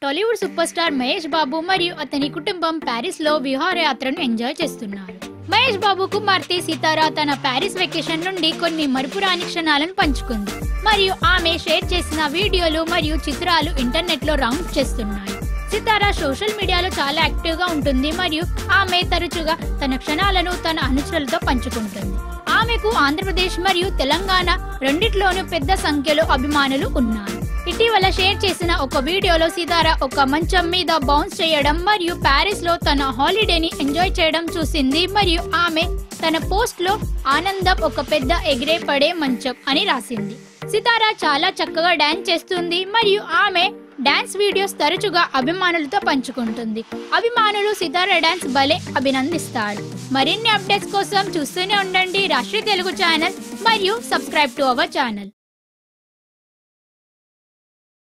Tollywood super star Mahesh Babu మరియు అతని కుటుంబం ప్యారిస్ లో విహారయాత్రను ఎంజాయ్ చేస్తున్నారు మహేష్ బాబు కుమార్తె సీతారా తన ప్యారిస్ వెకేషన్ నుండి కొన్ని మరుపురాని క్షణాలను పంచుకుంది మరియు ఆమె షేర్ చేసిన వీడియోలు మరియు చిత్రాలు ఇంటర్నెట్ లో రౌండ్ చేస్తున్నాయి సితారా సోషల్ మీడియాలో చాలా యాక్టివ్ గా ఉంటుంది మరియు ఆమె తరచుగా తన క్షణాలను తన అనుచరులతో పంచుకుంటుంది ఆమెకు ఆంధ్రప్రదేశ్ మరియు తెలంగాణ రెండిట్లోనూ పెద్ద సంఖ్యలో అభిమానులు ఉన్నారు ఇటీవల షేర్ చేసిన ఒక వీడియోలో సితారా ఒక మంచం మీద బౌన్స్ చేయడం మరియు ప్యారిస్ లో తన హాలిడేని ఎంజాయ్ చేయడం చూసింది మరియు ఆమె తన పోస్ట్ లో ఆనందం ఒక పెద్ద ఎగిరే పడే మంచం అని రాసింది సితారా చాలా చక్కగా డాన్స్ చేస్తుంది మరియు ఆమె డాన్స్ వీడియోస్ తరచుగా అభిమానులతో పంచుకుంటుంది అభిమానులు సితారా డాన్స్ భలే అభినందిస్తారు మరిన్ని అప్డేట్స్ కోసం చూస్తూనే ఉండండి రాష్ట్రీయ తెలుగు ఛానల్ మరియు సబ్స్క్రైబ్ టు అవర్ ఛానల్